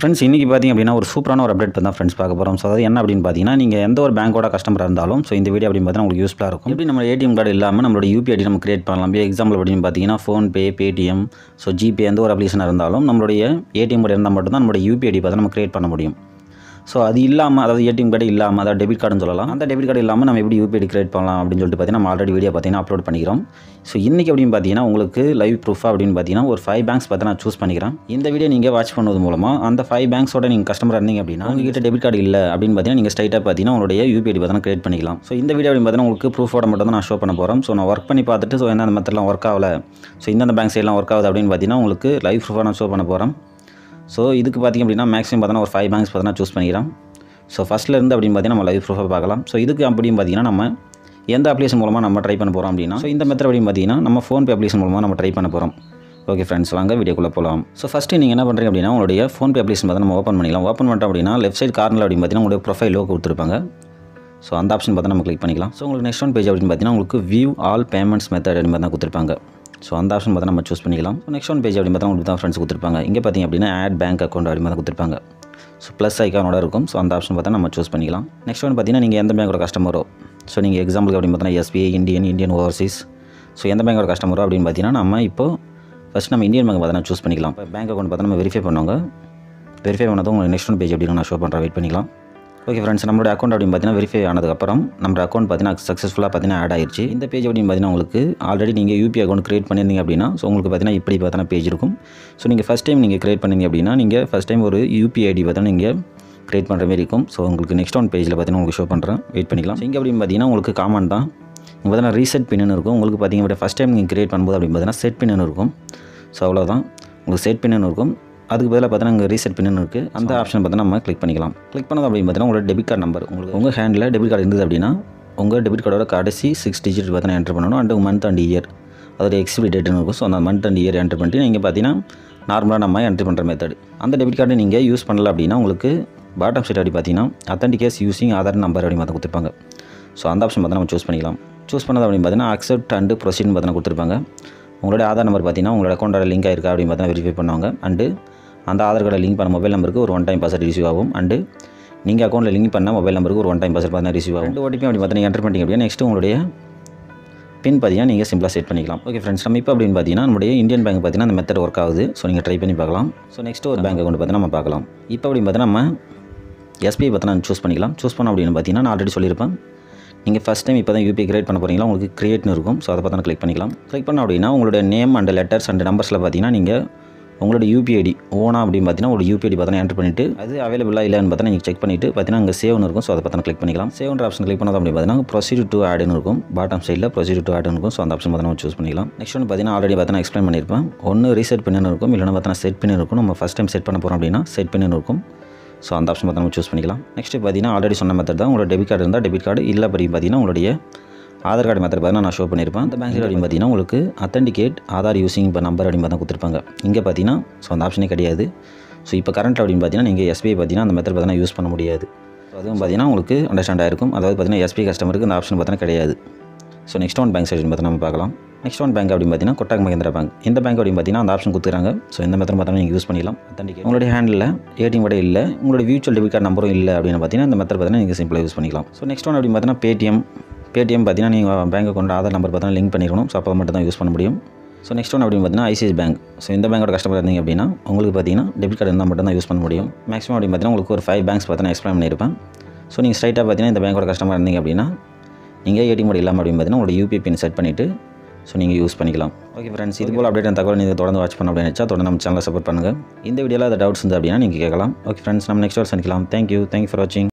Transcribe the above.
friends இன்றைக்கி பார்த்திங்க அப்படின்னா ஒரு சூப்பரான ஒரு அப்டேட் தான் ஃப்ரெண்ட்ஸ் பார்க்க போகிறோம் ஸோ அதாவது என்ன அப்படின்னு பார்த்தீங்கன்னா நீங்கள் எந்த ஒரு பேங்க்கோட கஸ்டமராக இருந்தாலும் ஸோ இந்த வீடியோ அப்படின்னு பார்த்தீங்கன்னா உங்களுக்கு யூஸ்ஃபுல்லாக இருக்கும் எப்படி நம்ம ஏடிஎம் கார்டு இல்லாமல் நம்மளோட யூபிஐ ஐடி நம்ம கிரியேட் பண்ணலாம் எக்ஸாம்பிள் அப்படின்னு பார்த்தீங்கன்னா ஃபோன்பே பேடிஎம் ஸோ ஜிபே எந்த ஒரு அப்ளிகேஷனாக இருந்தாலும் நம்மளுடைய ஏடிஎம் கார்டு இருந்தால் மட்டும்தான் நம்மளுடைய யூபிஐ ஐடி பார்த்து நம்ம கிரியேட் பண்ண முடியும் ஸோ அது இல்லாமல் அதாவது ஏடிஎம் கார்டு இல்லாமல் அதாவது டெபிட் கார்டுன்னு சொல்லலாம் அந்த டெபிட் கார்டு இல்லாமல் நம்ம எப்படி யூபிஐ கிரியேட் பண்ணலாம் அப்படின்னு சொல்லிட்டு பார்த்தீங்கன்னா நம்ம ஆல்ரெடி வீடியோ பார்த்தீங்கன்னா அப்லோட் பண்ணிக்கிறோம் ஸோ இன்றைக்கி அப்படின்னு பார்த்தீங்கன்னா உங்களுக்கு லைவ் ப்ரூஃபாக அப்படின்னு பார்த்தீங்கன்னா ஒரு ஃபைவ் பேங்க்ஸ் பார்த்து நான் சூஸ் பண்ணிக்கிறேன் இந்த வீடியோ நீங்கள் வாட்ச் பண்ணுவது மூலமாக அந்த ஃபைவ் பேங்க்ஸோட நீங்கள் கஸ்டமர் இருந்தீங்க அப்படின்னா உங்ககிட்ட டெபிட் கார்டு இல்லை அப்படின்னு பார்த்தீங்கன்னா நீங்கள் ஸ்ட்ரைட்டாக பார்த்தீங்கன்னா உங்களுடைய யூபிஐ பார்த்தீங்கன்னா கிரியேட் பண்ணிக்கலாம் ஸோ இந்த வீடியோ அப்படின்னு பார்த்தீங்கன்னா உங்களுக்கு ப்ரூஃபோட மட்டும் தான் நான் ஷோ பண்ண போகிறோம் ஸோ நான் ஒர்க் பண்ணி பார்த்துட்டு ஸோ எந்தெந்த மெத்தட்லாம் ஒர்க் ஆகல ஸோ இந்தந்த பேங்க் சைட்லாம் ஒர்க் ஆகுது அப்படின்னு பார்த்தீங்கன்னா உங்களுக்கு லைவ் ப்ரூஃபாக நான் ஷோ பண்ண போகிறேன் ஸோ இதுக்கு பார்த்திங்க அப்படின்னா மேக்ஸிமம் பார்த்தீங்கன்னா ஒரு ஃபைவ் பேங்க்ஸ் பார்த்தீங்கன்னா சூஸ் பண்ணிக்கிறேன் ஸோ ஃபஸ்ட்டில் இருந்து அப்படின்னு பார்த்தீங்கன்னா நம்ம லைவ் ப்ரூஃபாக பார்க்கலாம் ஸோ இதுக்கு அப்படின்னு பார்த்தீங்கன்னா நம்ம எந்த அப்ளிகேஷன் மூலமாக நம்ம ட்ரை பண்ண போகிறோம் அப்படின்னா ஸோ இந்த மெத்தட் அப்படின்னு பார்த்தீங்கன்னா நம்ம ஃபோன்பே அப்ளிகேஷன் மூலமாக நம்ம ட்ரை பண்ண போகிறோம் ஓகே ஃப்ரெண்ட்ஸ் வாங்க வீடியோக்குள்ளே போகலாம் ஸோ ஃபஸ்ட்டு நீங்கள் என்ன பண்ணுறீங்க அப்படின்னா உங்களுடைய ஃபோன்பே அப்ளிகேஷன் பார்த்து நம்ம ஓப்பன் பண்ணிக்கலாம் ஓப்பன் பண்ணிட்டோம் அப்படின்னா லெஃப்ட் சைட் கார்னில் அப்படின்னு பார்த்தீங்கன்னா உங்களுடைய ப்ரொஃபைல் லோக்கு கொடுத்துருப்பாங்க ஸோ அந்த ஆப்ஷன் பார்த்தா நம்ம கிளிக் பண்ணிக்கலாம் ஸோ உங்களுக்கு நெக்ஸ்ட் ஒன் பேஜ் அப்படின்னு பார்த்தீங்கன்னா உங்களுக்கு வியூ ஆல் பேமெண்ட்ஸ் மெத்தட் அப்படின்னு பார்த்தா கொடுத்துருப்பாங்க ஸோ அந்த ஆப்ஷன் பார்த்தா நம்ம சூஸ் பண்ணிக்கலாம் ஸோ நெக்ஸ்ட் ஒன் பேஜ் அப்படின்னு பார்த்தா உங்களுக்கு தான் ஃப்ரெண்ட்ஸ் கொடுத்துருப்பாங்க இங்கே பார்த்தீங்க அப்படின்னா ஆட் பேங்க் அக்கௌண்ட் அப்படின்னு பார்த்தா கொடுத்துருப்பாங்க ஸோ ப்ளஸ் ஐக்கானோட இருக்கும் ஸோ அந்த ஆப்ஷன் பார்த்தா நம்ம சூஸ் பண்ணிக்கலாம் நெக்ஸ்ட் ஒன் பார்த்தீங்கன்னா நீங்கள் எந்த பேங்கோட கஸ்டமரோ ஸோ நீங்கள் எக்ஸாம்பிளுக்கு அப்படின்னு பார்த்தீங்கன்னா SBI Indian Indian overseas so எந்த பேங்கோட கஸ்டமரோ அப்படின்னு பார்த்தீங்கன்னா நம்ம இப்போ ஃபஸ்ட் நம்ம இந்தியன் பேங்க் பார்த்தா சூஸ் பண்ணிக்கலாம் இப்போ பேங்க் அக்கௌண்ட் பார்த்தா நம்ம வெரிஃபை பண்ணுவாங்க வெரிஃபை பண்ணதும் உங்களுக்கு நெக்ஸ்ட் ஒன் பேஜ் அப்படின்னு நான் ஷோ பண்ணுறேன் வெயிட் பண்ணிக்கலாம் ஓகே ஃப்ரெண்ட்ஸ் நம்மளோட அக்கௌண்ட் அப்படின்னு பார்த்தீங்கன்னா வெரிஃபை ஆனதுக்கப்புறம் நம்ம அக்கௌண்ட் பார்த்தீங்கன்னா சக்ஸஸ்ஃபுல்லாக பார்த்தீங்கன்னா ஆட் ஆயிடுச்சு இந்த பேஜ் அப்படின்னு பார்த்தீங்கன்னா உங்களுக்கு ஆல்ரெடி நீங்கள் யூபிஐ அக்கௌண்ட் கிரியேட் பண்ணியிருந்தீங்க அப்படின்னா ஸோ உங்களுக்கு பார்த்தீங்கன்னா இப்படி பார்த்தீங்கன்னா பேஜ் இருக்கும் ஸோ நீங்கள் ஃபஸ்ட் டைம் நீங்கள் கிரியேட் பண்ணீங்க அப்படின்னா நீங்கள் ஃபஸ்ட் டைம் ஒரு யூபிஐ ஐடி பார்த்தீங்கன்னா நீங்கள் கிரியேட் பண்ணுற மாதிரி இருக்கும் ஸோ உங்களுக்கு நெக்ஸ்ட் ஒன் பேஜில் பார்த்தீங்கன்னா உங்களுக்கு ஷோ பண்ணுறேன் வெயிட் பண்ணிக்கலாம் இங்கே அப்படின்னு பார்த்தீங்கன்னா உங்களுக்கு காமன் தான் இங்கே பார்த்தீங்கன்னா ரீசெட் பின்னு இருக்கும் உங்களுக்கு பார்த்தீங்க அப்படின்னா ஃபஸ்ட் டைம் நீங்கள் கிரியேட் பண்ணும்போது அப்படின்னு பார்த்தீங்கன்னா செட் பின்னு இருக்கும் ஸோ அவ்வளோதான் உங்களுக்கு செட் பின்னு இருக்கும் அதுக்கு பதிலாக பார்த்தீங்கன்னா இங்கே ரீசெட் பின்னு இருக்குது அந்த ஆப்ஷன் பார்த்தீங்கன்னா நம்ம கிளிக் பண்ணிக்கலாம் கிளிக் பண்ணது அப்படின்னு பார்த்தீங்கன்னா உங்களோட டெபிட் கார்டு நம்பர் உங்களுக்கு உங்கள் ஹேண்டில் டெபிட் கார்டு இருந்தது அப்படின்னா உங்கள் டெபிட் கார்டோட கடைசி சிக்ஸ் டிஜிட் பார்த்தீங்கன்னா என்டர் பண்ணணும் அண்ட் மந்த் அண்ட் இயர் அதோட எக்ஸ்பிரி டேட்னு இருக்கும் ஸோ அந்த மந்த் அண்ட் இயர் என்டர் பண்ணிட்டு நீங்கள் பார்த்தீங்கன்னா நார்மலாக நம்ம என்ட்ரி பண்ணுற மெத்தட் அந்த டெபிட் கார்டு நீங்கள் யூஸ் பண்ணல அப்படின்னா உங்களுக்கு பாட்டம் சைட் அப்படி பார்த்தீங்கன்னா அத்தன்டிகேஸ் யூசிங் ஆதார் நம்பர் அப்படி பார்த்து கொடுத்துருப்பாங்க ஸோ அந்த ஆப்ஷன் பார்த்தா நம்ம சூஸ் பண்ணிக்கலாம் சூஸ் பண்ணது அப்படின்னு பார்த்தீங்கன்னா அக்செப்ட் அண்டு ப்ரொசீட்னு பார்த்தீங்கன்னா கொடுத்துருப்பாங்க உங்களோட ஆதார் நம்பர் பார்த்தீங்கன்னா உங்களோட அக்கௌண்ட்டோட லிங்க் ஆயிருக்கா அப்படின்னு பார்த்தீங்கன்னா வெரிஃபை பண்ணுவாங்க அண்டு அந்த ஆதார் கார்டை லிங்க் பண்ண மொபைல் நம்பருக்கு ஒரு ஒன் டைம் பாஸ்வேர்ட் ரிசீவ் ஆகும் அண்டு நீங்கள் அக்கௌண்ட்டில் லிங்க் பண்ண மொபைல் நம்பருக்கு ஒரு ஒன் டைம் பாஸ்வேர்ட் பார்த்தீங்கன்னா ரிசீவ் ஆகும் ரெண்டு ஓடிபி அப்படி பார்த்தீங்கன்னா என்டர் பண்ணிங்க அப்படின்னா நெக்ஸ்ட் உங்களுடைய பின் பார்த்தீங்கன்னா நீங்கள் சிம்பிளாக செட் பண்ணிக்கலாம் ஓகே ஃப்ரெண்ட்ஸ் நம்ம இப்போ அப்படின்னு பார்த்தீங்கன்னா நம்முடைய இந்தியன் பேங்க் பார்த்தீங்கன்னா அந்த மெத்தட் ஒர்க் ஆகுது ஸோ நீங்கள் ட்ரை பண்ணி பார்க்கலாம் ஸோ நெக்ஸ்ட் ஒரு பேங்க் அக்கௌண்ட் பார்த்தீங்கன்னா நம்ம பார்க்கலாம் இப்போ அப்படின்னு பார்த்தீங்கன்னா நம்ம எஸ்பிஐ பார்த்தீங்கன்னா சூஸ் பண்ணிக்கலாம் சூஸ் பண்ணோம் அப்படின்னு பார்த்தீங்கன்னா நான் ஆல்ரெடி சொல்லியிருப்பேன் நீங்கள் ஃபஸ்ட் டைம் இப்போ தான் யூபிஐ கிரியேட் பண்ண போகிறீங்களா உங்களுக்கு கிரியேட்னு இருக்கும் ஸோ அதை பார்த்தா கிளிக் பண்ணிக்கலாம் கிளிக் பண்ண அப்படின்னா உங்களுடைய நேம் அண்ட் லெட்டர்ஸ் அண்ட் நம்பர்ஸில் பார்த்தீங்கன்னா நீங்கள் உங்களோட யூபிஐடி ஓனா அப்படின்னு பார்த்தீங்கன்னா ஒரு யூபிஐடி பார்த்தா என்டர் பண்ணிட்டு அது அவைலபிளாக இல்லைன்னு பார்த்தா நீங்கள் செக் பண்ணிவிட்டு பார்த்தீங்கன்னா அங்கே சேவ்னு இருக்கும் ஸோ அதை பார்த்தா கிளிக் பண்ணிக்கலாம் சேவ்ன்ற ஆப்ஷன் கிளிக் பண்ணது அப்படின்னு பார்த்தீங்கன்னா ப்ரொசீட் டு ஆடுன்னு இருக்கும் பாட்டம் சைடில் ப்ரொசீட் டு ஆடுன்னு இருக்கும் ஸோ அந்த ஆப்ஷன் பார்த்தா சூஸ் பண்ணிக்கலாம் நெக்ஸ்ட் ஒன்று பார்த்தீங்கன்னா ஆல்ரெடி பார்த்தா எக்ஸ்பிளைன் பண்ணியிருப்பேன் ஒன்று ரீசெட் பின்னு இருக்கும் இல்லைனா பார்த்தா செட் பின்னு இருக்கும் நம்ம ஃபஸ்ட் டைம் செட் பண்ண போகிறோம் அப்படின்னா செட் பின்னு இருக்கும் ஸோ அந்த ஆப்ஷன் பார்த்து நம்ம சூஸ் பண்ணிக்கலாம் நெக்ஸ்ட் பார்த்தீங்கன்னா ஆல்ரெடி சொன்ன மெத்தட் தான் உங்களோட டெபிட் கார்டு இருந்தால் டெபிட் கார்டு இல்லை அப்படி பார்த்தீங்கன்னா உங்களுடைய ஆதார் கார்டு மெத்தட் பார்த்தீங்கன்னா நான் ஷோ பண்ணியிருப்பேன் அந்த பேங்க் அப்படின்னு பார்த்தீங்கன்னா உங்களுக்கு அத்தன்டிகேட் ஆதார் யூசிங் இப்போ நம்பர் அப்படின்னு பார்த்தா கொடுத்துருப்பாங்க இங்கே பார்த்தீங்கன்னா ஸோ அந்த ஆப்ஷனே கிடையாது ஸோ இப்போ கரண்ட் அப்படின்னு பார்த்தீங்கன்னா நீங்கள் எஸ்பிஐ பார்த்தீங்கன்னா அந்த மெத்தட் பார்த்தீங்கன்னா யூஸ் பண்ண முடியாது ஸோ அதுவும் பார்த்தீங்கன்னா உங்களுக்கு அண்டர்ஸ்டாண்ட் ஆயிருக்கும் அதாவது பார்த்தீங்கன்னா எஸ்பிஐ கஸ்டமருக்கு அந்த ஆப்ஷன் பார்த்தீங்கன்னா கிடையாது so next one bank side பார்த்தா நம்ம பார்க்கலாம் நெக்ஸ்ட் ஒன் பேங்க் அப்படின்னு பார்த்தீங்கன்னா கொட்டாக் மகேந்திரா பேங்க் இந்த பேங்க் அப்படின்னு பார்த்தீங்கன்னா அந்த ஆப்ஷன் கொடுத்துறாங்க ஸோ இந்த மெத்தட் பார்த்தா நீங்கள் யூஸ் பண்ணிக்கலாம் அத்தன்டிகேட் உங்களுடைய ஹேண்டில் ஏடிஎம் கூட இல்லை உங்களுடைய வியூச்சுவல் டெபிட் கார்டு நம்பரும் இல்லை அப்படின்னு பார்த்தீங்கன்னா இந்த மெத்தட் பார்த்தீங்கன்னா நீங்கள் சிம்பிளாக யூஸ் பண்ணிக்கலாம் ஸோ நெக்ஸ்ட் ஒன் அப்படின்னு பார்த்தீங்கன்னா பேடிஎம் பேடிஎம் பார்த்தீங்கன்னா நீங்கள் பேங்க் அக்கௌண்ட் ஆதார் நம்பர் பார்த்தீங்கன்னா லிங்க் பண்ணிக்கணும் ஸோ அப்போ மட்டும் தான் யூஸ் பண்ண முடியும் ஸோ நெக்ஸ்ட் ஒன் அப்படின்னு பார்த்தீங்கன்னா ஐசிஐசி பேங்க் ஸோ இந்த பேங்கோட கஸ்டமர் இருந்தீங்க அப்படின்னா உங்களுக்கு பார்த்தீங்கன்னா டெபிட் கார்டு இருந்தால் மட்டும் தான் யூஸ் பண்ண முடியும் மேக்ஸிமம் அப்படின்னு பார்த்தீங்கன்னா உங்களுக்கு ஒரு ஃபைவ் பேங்க்ஸ் பார்த்தீங்கன்னா எக்ஸ்பிளைன் பண்ணியிருப்பேன் ஸோ நீங்கள் ஸ்ட்ரைட்டாக பார்த்தீங்கன்னா இந்த பேங்கோட கஸ்டமர் இருந்தீங்க அப்படின்னா நீங்கள் ஏடிஎம் கார்டு இல்லாமல் அப்படின்னு பார்த்தீங்கன்னா உங்களோட யூபிஐ பின் செட் பண்ணிவிட்டு ஸோ நீங்கள் யூஸ் பண்ணிக்கலாம் ஓகே ஃப்ரெண்ட்ஸ் இது போல் அப்டேட் தகவல் நீங்கள் தொடர்ந்து வாட்ச் பண்ண அப்படின்னு நினச்சா தொடர்ந்து நம்ம சேனலை சப்போர்ட் பண்ணுங்கள் இந்த வீடியோவில் அதை டவுட்ஸ் இருந்து அப்படின்னா நீங்கள் கேட்கலாம் ஓகே ஃப்ரெண்ட்ஸ் நம்ம நெக்ஸ்ட் சந்திக்கலாம் தேங்க்யூ தேங்க்யூ ஃபார் வாட்சிங்